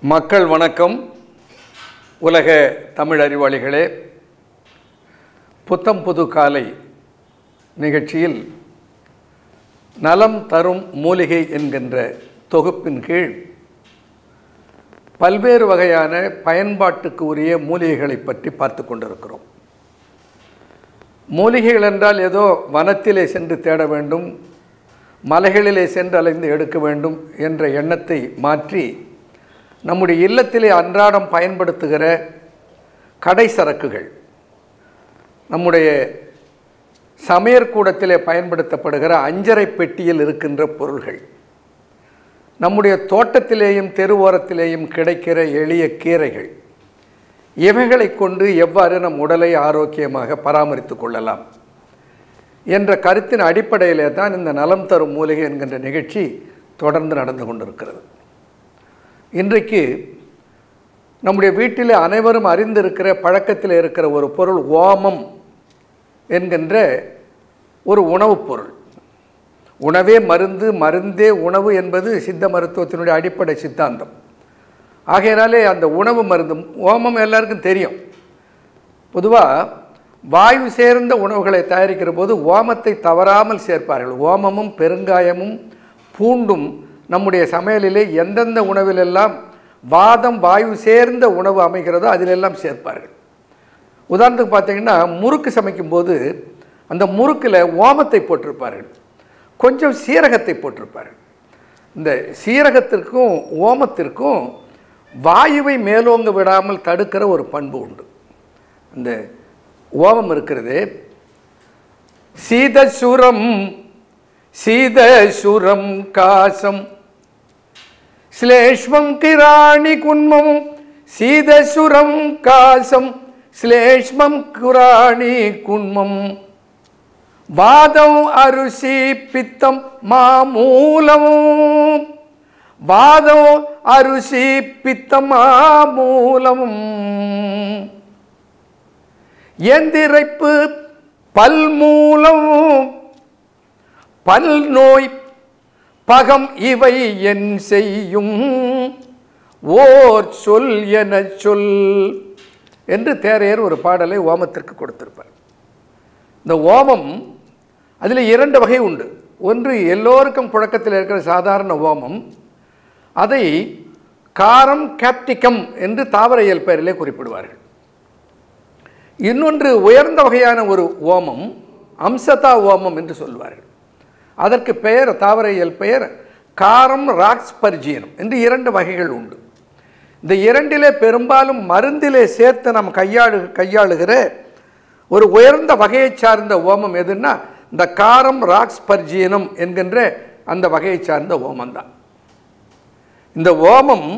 மக்கள் வணக்கம் உலக தமிழ் அறிவாளிகளே புத்தம் புது காலை நிகழ்ச்சியில் நலம் தரும் மூலிகை என்கின்ற தொகுப்பின் கீழ் பல்வேறு வகையான பயன்பாட்டுக்கு உரிய மூலிகைகளை பற்றி பார்த்து கொண்டிருக்கிறோம் மூலிகைகள் என்றால் ஏதோ வனத்திலே சென்று தேட வேண்டும் மலைகளிலே சென்று அலைந்து எடுக்க வேண்டும் என்ற எண்ணத்தை மாற்றி நம்முடைய இல்லத்திலே அன்றாடம் பயன்படுத்துகிற கடை சரக்குகள் நம்முடைய சமையற்கூடத்திலே பயன்படுத்தப்படுகிற அஞ்சரை பெட்டியில் இருக்கின்ற பொருள்கள் நம்முடைய தோட்டத்திலேயும் தெருவோரத்திலேயும் கிடைக்கிற எளிய கீரைகள் இவைகளை கொண்டு எவ்வாறு நம் உடலை ஆரோக்கியமாக பராமரித்து கொள்ளலாம் என்ற கருத்தின் அடிப்படையிலே தான் இந்த நலம் தரும் மூலிகை என்கின்ற நிகழ்ச்சி தொடர்ந்து நடந்து கொண்டிருக்கிறது இன்றைக்கு நம்முடைய வீட்டிலே அனைவரும் அறிந்திருக்கிற பழக்கத்தில் இருக்கிற ஒரு பொருள் ஓமம் என்கின்ற ஒரு உணவுப் பொருள் உணவே மருந்து மருந்தே உணவு என்பது சித்த மருத்துவத்தினுடைய அடிப்படை சித்தாந்தம் ஆகையினாலே அந்த உணவு மருந்து ஓமம் எல்லாருக்கும் தெரியும் பொதுவாக வாயு சேர்ந்த உணவுகளை தயாரிக்கிற போது ஓமத்தை தவறாமல் சேர்ப்பார்கள் ஓமமும் பெருங்காயமும் பூண்டும் நம்முடைய சமையலிலே எந்தெந்த உணவிலெல்லாம் வாதம் வாயு சேர்ந்த உணவு அமைகிறதோ அதிலெல்லாம் சேர்ப்பார்கள் உதாரணத்துக்கு பார்த்தீங்கன்னா முறுக்கு சமைக்கும்போது அந்த முறுக்கில் ஓமத்தை போட்டிருப்பார்கள் கொஞ்சம் சீரகத்தை போட்டிருப்பார்கள் இந்த சீரகத்திற்கும் ஓமத்திற்கும் வாயுவை மேலோங்க விடாமல் தடுக்கிற ஒரு பண்பு உண்டு இந்த ஓமம் இருக்கிறது சீதசுரம் சீதசுரம் காசம் ஸ்லேஷ்மம் கிராணி குன்மம் சீதசுரம் காசம் ஸ்லேஷ்மம் குராணி குன்மம் வாதம் அரிசி பித்தம் மாமூலம் வாதம் அரிசி பித்தம் மாமூலம் எந்திரைப்பு பல்மூலம் பல் நோய் பகம் இவை என் செய்யும் ஓர் சொல் என சொல் என்று தேரையர் ஒரு பாடலை ஓமத்திற்கு கொடுத்திருப்பார் இந்த ஓமம் அதில் இரண்டு வகை உண்டு ஒன்று எல்லோருக்கும் புழக்கத்தில் இருக்கிற சாதாரண ஓமம் அதை காரம் கேப்டிகம் என்று தாவர இயல் பெயரிலே குறிப்பிடுவார்கள் இன்னொன்று உயர்ந்த வகையான ஒரு ஓமம் அம்சதா ஓமம் என்று சொல்வார்கள் அதற்கு பெயர் தாவர இயல் பெயர் காரம் ராக்ஸ்பர்ஜியனம் என்று இரண்டு வகைகள் உண்டு இந்த இரண்டிலே பெரும்பாலும் மருந்திலே சேர்த்து நாம் கையாளு கையாளுகிற ஒரு உயர்ந்த வகையை சார்ந்த ஓமம் எதுன்னா இந்த காரம் ராக்ஸ்பர்ஜியனம் என்கின்ற அந்த வகையை சார்ந்த ஓமம் தான் இந்த ஓமம்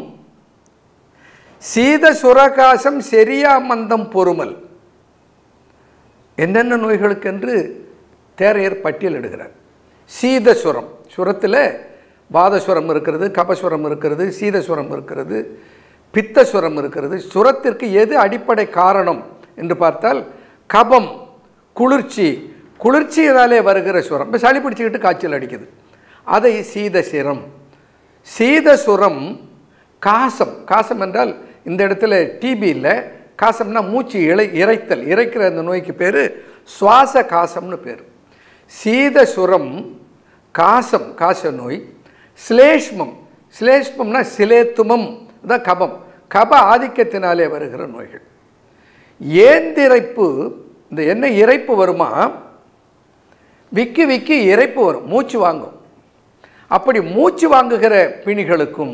சீத சுரகாசம் செரியா மந்தம் பொறுமல் என்னென்ன நோய்களுக்கென்று தேரையர் பட்டியலிடுகிறார் சீத சுரம் சுரத்தில் வாதசுரம் இருக்கிறது கபசுரம் இருக்கிறது சீதசுரம் இருக்கிறது பித்தசுரம் இருக்கிறது சுரத்திற்கு எது அடிப்படை காரணம் என்று பார்த்தால் கபம் குளிர்ச்சி குளிர்ச்சியினாலே வருகிற சுரம் இப்போ சளி பிடிச்சிக்கிட்டு காய்ச்சல் அடிக்குது அதை சீதசிரம் சீதசுரம் காசம் காசம் என்றால் இந்த இடத்துல டிபி இல்லை காசம்னா மூச்சு இறை இறைத்தல் இறைக்கிற அந்த நோய்க்கு பேர் சுவாச காசம்னு பேர் சீதசுரம் காசம் காச நோய் சிலேஷ்மம் சிலேஷ்மம்னா சிலேத்துமம் தான் கபம் கப ஆதிக்கத்தினாலே வருகிற நோய்கள் ஏந்திரைப்பு இந்த என்ன இறைப்பு வருமா விக்கி விக்கி இறைப்பு வரும் மூச்சு வாங்கும் அப்படி மூச்சு வாங்குகிற பிணிகளுக்கும்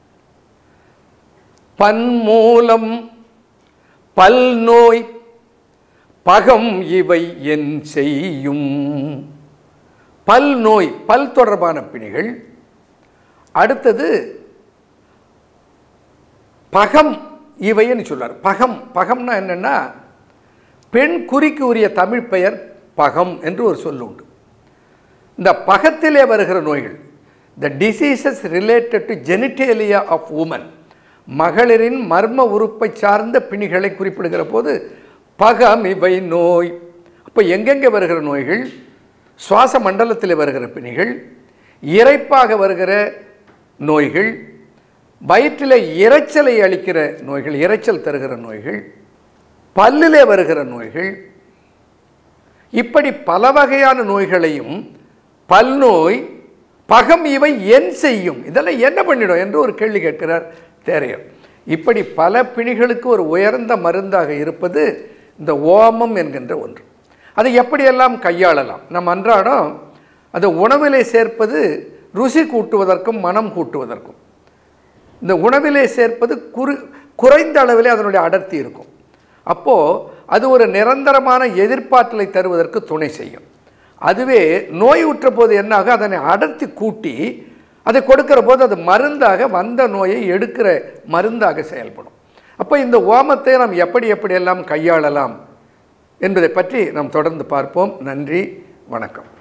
பன்மூலம் பல் நோய் பகம் இவை என் செய்யும் பல் நோய் பல் தொடர்பான பிணிகள் அடுத்தது பகம் இவைன்னு சொல்றார் பகம் பகம்னா என்னென்னா பெண் குறிக்கு உரிய தமிழ் பெயர் பகம் என்று ஒரு சொல் உண்டு இந்த பகத்திலே வருகிற நோய்கள் the diseases related to genitalia of women மகளிரின் மர்ம உறுப்பை சார்ந்த பிணிகளை குறிப்பிடுகிற போது பகம் இவை நோய் அப்போ எங்கெங்கே வருகிற நோய்கள் சுவாச மண்டலத்தில் வருகிற பிணிகள் இறைப்பாக வருகிற நோய்கள் வயிற்றில் இரைச்சலை அளிக்கிற நோய்கள் இரைச்சல் தருகிற நோய்கள் பல்லிலே வருகிற நோய்கள் இப்படி பல வகையான நோய்களையும் பல்நோய் பகம் இவை என் செய்யும் இதெல்லாம் என்ன பண்ணிடும் என்று ஒரு கேள்வி கேட்கிறார் தேரையர் இப்படி பல பிணிகளுக்கு ஒரு உயர்ந்த மருந்தாக இருப்பது இந்த ஓமம் என்கின்ற ஒன்று அதை எப்படியெல்லாம் கையாளலாம் நம் அன்றாடம் அது உணவிலே சேர்ப்பது ருசி கூட்டுவதற்கும் மனம் கூட்டுவதற்கும் இந்த உணவிலே சேர்ப்பது குறு குறைந்த அளவிலே அதனுடைய அடர்த்தி இருக்கும் அப்போது அது ஒரு நிரந்தரமான எதிர்ப்பாற்றலை தருவதற்கு துணை செய்யும் அதுவே நோய் உற்ற போது என்னாக அதனை அடர்த்தி கூட்டி அதை கொடுக்கிற போது அது மருந்தாக வந்த நோயை எடுக்கிற மருந்தாக செயல்படும் அப்போ இந்த ஓமத்தை நாம் எப்படி எப்படியெல்லாம் கையாளலாம் என்பதை பற்றி நாம் தொடர்ந்து பார்ப்போம் நன்றி வணக்கம்